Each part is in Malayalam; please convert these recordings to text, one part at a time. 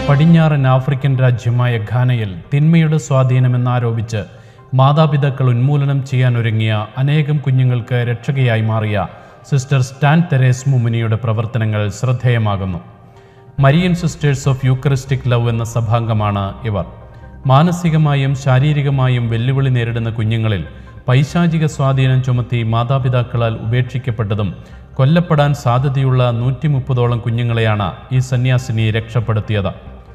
പടിഞ്ഞാറൻ ആഫ്രിക്കൻ രാജ്യമായ ഘാനയിൽ തിന്മയുടെ സ്വാധീനമെന്നാരോപിച്ച് മാതാപിതാക്കൾ ഉന്മൂലനം ചെയ്യാനൊരുങ്ങിയ അനേകം കുഞ്ഞുങ്ങൾക്ക് രക്ഷകയായി മാറിയ സിസ്റ്റർ സ്റ്റാൻ തെരേസ് മുമുനിയുടെ പ്രവർത്തനങ്ങൾ ശ്രദ്ധേയമാകുന്നു Marian sisters of Eucharistic love എന്ന സഭാംഗമാണ് ഇവർ മാനസികമായും ശാരീരികമായും വെല്ലുവിളി നേരിടുന്ന കുഞ്ഞുങ്ങളിൽ പൈശാചിക സ്വാധീനം ചുമത്തി മാതാപിതാക്കളാൽ ഉപേക്ഷിക്കപ്പെട്ടതും കൊല്ലപ്പെടാൻ സാധ്യതയുള്ള നൂറ്റി മുപ്പതോളം കുഞ്ഞുങ്ങളെയാണ് ഈ സന്യാസിനി രക്ഷപ്പെടുത്തിയത്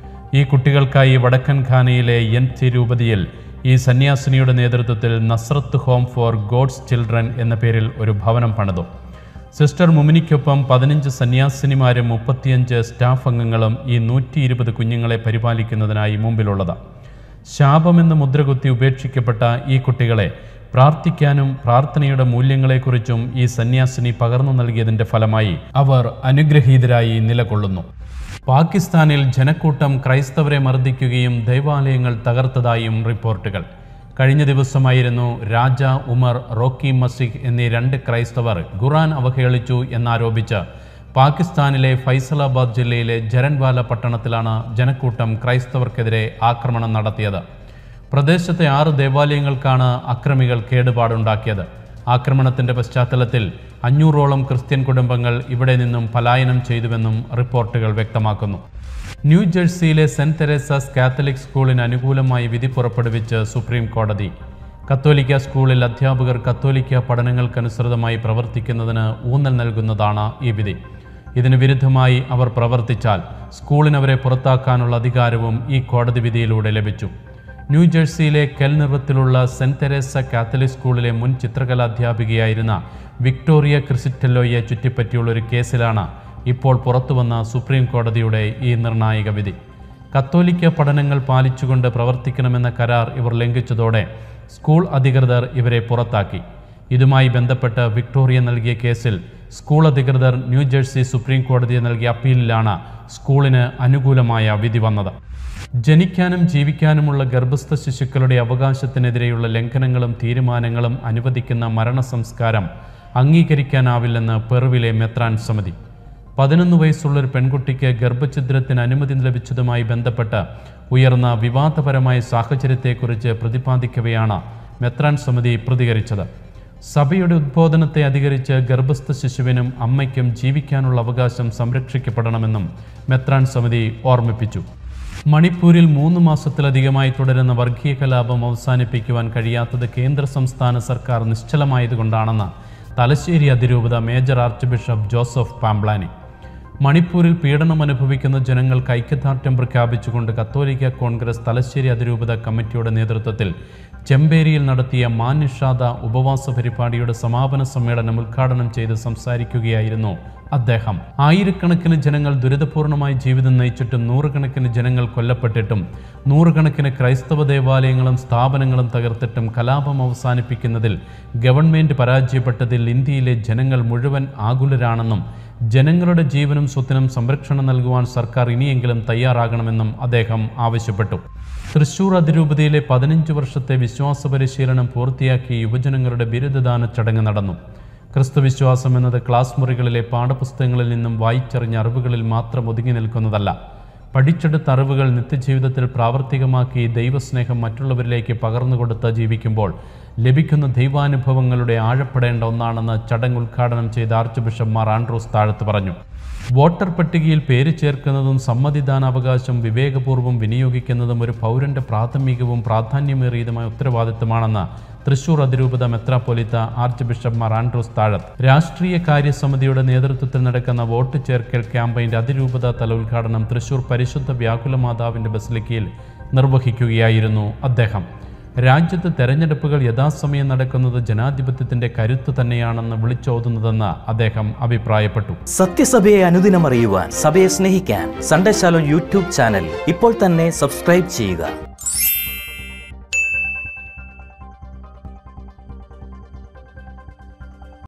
ഈ കുട്ടികൾക്കായി വടക്കൻ ഖാനയിലെ എൻ തിരൂപതിയിൽ ഈ സന്യാസിനിയുടെ നേതൃത്വത്തിൽ Nazareth home for God's children എന്ന പേരിൽ ഒരു ഭവനം പണിതു സിസ്റ്റർ മുമിനിക്കൊപ്പം പതിനഞ്ച് സന്യാസിനിമാരും മുപ്പത്തിയഞ്ച് സ്റ്റാഫ് അംഗങ്ങളും ഈ നൂറ്റി ഇരുപത് കുഞ്ഞുങ്ങളെ പരിപാലിക്കുന്നതിനായി മുമ്പിലുള്ളത് ശാപമെന്ന മുദ്രകുത്തി ഉപേക്ഷിക്കപ്പെട്ട ഈ കുട്ടികളെ പ്രാർത്ഥിക്കാനും പ്രാർത്ഥനയുടെ മൂല്യങ്ങളെക്കുറിച്ചും ഈ സന്യാസിനി പകർന്നു നൽകിയതിൻ്റെ ഫലമായി അവർ അനുഗ്രഹീതരായി നിലകൊള്ളുന്നു പാകിസ്ഥാനിൽ ജനക്കൂട്ടം ക്രൈസ്തവരെ മർദ്ദിക്കുകയും ദൈവാലയങ്ങൾ തകർത്തതായും റിപ്പോർട്ടുകൾ കഴിഞ്ഞ ദിവസമായിരുന്നു രാജ ഉമർ റോക്കി മസിഖ് എന്നീ രണ്ട് ക്രൈസ്തവർ ഖുറാൻ അവഹേളിച്ചു എന്നാരോപിച്ച് പാകിസ്ഥാനിലെ ഫൈസലാബാദ് ജില്ലയിലെ ജരൻവാല പട്ടണത്തിലാണ് ജനക്കൂട്ടം ക്രൈസ്തവർക്കെതിരെ ആക്രമണം നടത്തിയത് പ്രദേശത്തെ ആറ് ദേവാലയങ്ങൾക്കാണ് അക്രമികൾ കേടുപാടുണ്ടാക്കിയത് ആക്രമണത്തിന്റെ പശ്ചാത്തലത്തിൽ അഞ്ഞൂറോളം ക്രിസ്ത്യൻ കുടുംബങ്ങൾ ഇവിടെ നിന്നും പലായനം ചെയ്തുവെന്നും റിപ്പോർട്ടുകൾ വ്യക്തമാക്കുന്നു ന്യൂജേഴ്സിയിലെ സെന്റ് തെരേസാസ് കാത്തലിക് സ്കൂളിന് അനുകൂലമായി വിധി പുറപ്പെടുവിച്ച് സുപ്രീം കോടതി കത്തോലിക്ക സ്കൂളിൽ അധ്യാപകർ കത്തോലിക്ക പഠനങ്ങൾക്കനുസൃതമായി പ്രവർത്തിക്കുന്നതിന് ഊന്നൽ നൽകുന്നതാണ് ഈ വിധി ഇതിന് വിരുദ്ധമായി അവർ പ്രവർത്തിച്ചാൽ സ്കൂളിന് അവരെ പുറത്താക്കാനുള്ള അധികാരവും ഈ കോടതി വിധിയിലൂടെ ലഭിച്ചു ന്യൂജേഴ്സിയിലെ കെൽനിർവത്തിലുള്ള സെന്റ് തെരേസ കാത്തലിക് സ്കൂളിലെ മുൻ ചിത്രകലാധ്യാപികയായിരുന്ന വിക്ടോറിയ ക്രിസിറ്റല്ലോയെ ചുറ്റിപ്പറ്റിയുള്ള ഒരു കേസിലാണ് ഇപ്പോൾ പുറത്തുവന്ന സുപ്രീം കോടതിയുടെ ഈ നിർണായക വിധി കത്തോലിക്ക പഠനങ്ങൾ പാലിച്ചുകൊണ്ട് പ്രവർത്തിക്കണമെന്ന കരാർ ഇവർ ലംഘിച്ചതോടെ സ്കൂൾ അധികൃതർ ഇവരെ പുറത്താക്കി ഇതുമായി ബന്ധപ്പെട്ട് വിക്ടോറിയ നൽകിയ കേസിൽ സ്കൂൾ അധികൃതർ ന്യൂജേഴ്സി സുപ്രീം കോടതിയെ നൽകിയ അപ്പീലിലാണ് സ്കൂളിന് അനുകൂലമായ വിധി വന്നത് ജനിക്കാനും ജീവിക്കാനുമുള്ള ഗർഭസ്ഥ ശിശുക്കളുടെ അവകാശത്തിനെതിരെയുള്ള ലംഘനങ്ങളും തീരുമാനങ്ങളും അനുവദിക്കുന്ന മരണസംസ്കാരം അംഗീകരിക്കാനാവില്ലെന്ന് പെറുവിലെ മെത്രാൻ സമിതി പതിനൊന്ന് വയസ്സുള്ള ഒരു പെൺകുട്ടിക്ക് ഗർഭഛിദ്രത്തിന് അനുമതി ലഭിച്ചതുമായി ബന്ധപ്പെട്ട് ഉയർന്ന വിവാദപരമായ സാഹചര്യത്തെക്കുറിച്ച് പ്രതിപാദിക്കവെയാണ് മെത്രാൻ സമിതി പ്രതികരിച്ചത് സഭയുടെ ഉദ്ബോധനത്തെ അധികരിച്ച് ഗർഭസ്ഥ ശിശുവിനും അമ്മയ്ക്കും ജീവിക്കാനുള്ള അവകാശം സംരക്ഷിക്കപ്പെടണമെന്നും മെത്രാൻ സമിതി ഓർമ്മിപ്പിച്ചു മണിപ്പൂരിൽ മൂന്ന് മാസത്തിലധികമായി തുടരുന്ന വർഗീയ കലാപം അവസാനിപ്പിക്കുവാൻ കഴിയാത്തത് കേന്ദ്ര സംസ്ഥാന സർക്കാർ നിശ്ചലമായതുകൊണ്ടാണെന്ന് തലശ്ശേരി അതിരൂപത major archbishop Joseph Pamplany മണിപ്പൂരിൽ പീഡനം അനുഭവിക്കുന്ന ജനങ്ങൾക്ക് ഐക്യദാർഢ്യം പ്രഖ്യാപിച്ചുകൊണ്ട് കത്തോലിക്ക കോൺഗ്രസ് തലശ്ശേരി അതിരൂപത കമ്മിറ്റിയുടെ നേതൃത്വത്തിൽ ചെമ്പേരിയിൽ നടത്തിയ മാന്യഷാദ ഉപവാസ പരിപാടിയുടെ സമാപന സമ്മേളനം ഉദ്ഘാടനം ചെയ്ത് സംസാരിക്കുകയായിരുന്നു അദ്ദേഹം ആയിരക്കണക്കിന് ജനങ്ങൾ ദുരിതപൂർണമായ ജീവിതം നയിച്ചിട്ടും നൂറുകണക്കിന് ജനങ്ങൾ കൊല്ലപ്പെട്ടിട്ടും നൂറുകണക്കിന് ക്രൈസ്തവ ദേവാലയങ്ങളും സ്ഥാപനങ്ങളും തകർത്തിട്ടും കലാപം അവസാനിപ്പിക്കുന്നതിൽ ഗവൺമെന്റ് പരാജയപ്പെട്ടതിൽ ഇന്ത്യയിലെ ജനങ്ങൾ മുഴുവൻ ആകുലരാണെന്നും ജനങ്ങളുടെ ജീവനും സ്വത്തിനും സംരക്ഷണം നൽകുവാൻ സർക്കാർ ഇനിയെങ്കിലും തയ്യാറാകണമെന്നും അദ്ദേഹം ആവശ്യപ്പെട്ടു തൃശൂർ അതിരൂപതയിലെ പതിനഞ്ച് വർഷത്തെ വിശ്വാസ പരിശീലനം പൂർത്തിയാക്കി യുവജനങ്ങളുടെ ബിരുദദാന ചടങ്ങ് നടന്നു ക്രിസ്തുവിശ്വാസം എന്നത് ക്ലാസ് മുറികളിലെ പാഠപുസ്തകങ്ങളിൽ നിന്നും വായിച്ചറിഞ്ഞ അറിവുകളിൽ മാത്രം ഒതുങ്ങി നിൽക്കുന്നതല്ല പഠിച്ചെടുത്ത അറിവുകൾ നിത്യജീവിതത്തിൽ പ്രാവർത്തികമാക്കി ദൈവസ്നേഹം മറ്റുള്ളവരിലേക്ക് പകർന്നു കൊടുത്ത് ജീവിക്കുമ്പോൾ ലഭിക്കുന്ന ദൈവാനുഭവങ്ങളുടെ ആഴപ്പെടേണ്ട ഒന്നാണെന്ന് ചടങ്ങ് ഉദ്ഘാടനം ചെയ്ത ആർച്ച് ബിഷപ്പ് മാർ ആൻഡ്രൂസ് താഴത്ത് പറഞ്ഞു വോട്ടർ പട്ടികയിൽ പേര് ചേർക്കുന്നതും സമ്മതിദാനാവകാശം വിവേകപൂർവ്വം വിനിയോഗിക്കുന്നതും ഒരു പൗരന്റെ പ്രാഥമികവും പ്രാധാന്യമേറിയതുമായ ഉത്തരവാദിത്തമാണെന്ന് തൃശൂർ അതിരൂപത മെത്രാപ്പൊലിത്ത archbishop Mar Andrews Thazhath രാഷ്ട്രീയ കാര്യസമിതിയുടെ നേതൃത്വത്തിൽ നടക്കുന്ന വോട്ട് ചേർക്കൽ ക്യാമ്പയിന്റെ അതിരൂപത തല ഉദ്ഘാടനം തൃശൂർ പരിശുദ്ധ വ്യാകുല മാതാവിന്റെ ബസിലിക്കയിൽ നിർവഹിക്കുകയായിരുന്നു അദ്ദേഹം രാജ്യത്ത് തെരഞ്ഞെടുപ്പുകൾ യഥാസമയം നടക്കുന്നത് ജനാധിപത്യത്തിന്റെ കരുത്ത് തന്നെയാണെന്ന് വിളിച്ചോതുന്നതെന്ന് അദ്ദേഹം അഭിപ്രായപ്പെട്ടു സത്യസഭയെ അനുദിനം അറിയുവാൻ സഭയെ സ്നേഹിക്കാൻ സൺഡേ ശാലോ യൂട്യൂബ് ചാനൽ ഇപ്പോൾ തന്നെ സബ്സ്ക്രൈബ് ചെയ്യുക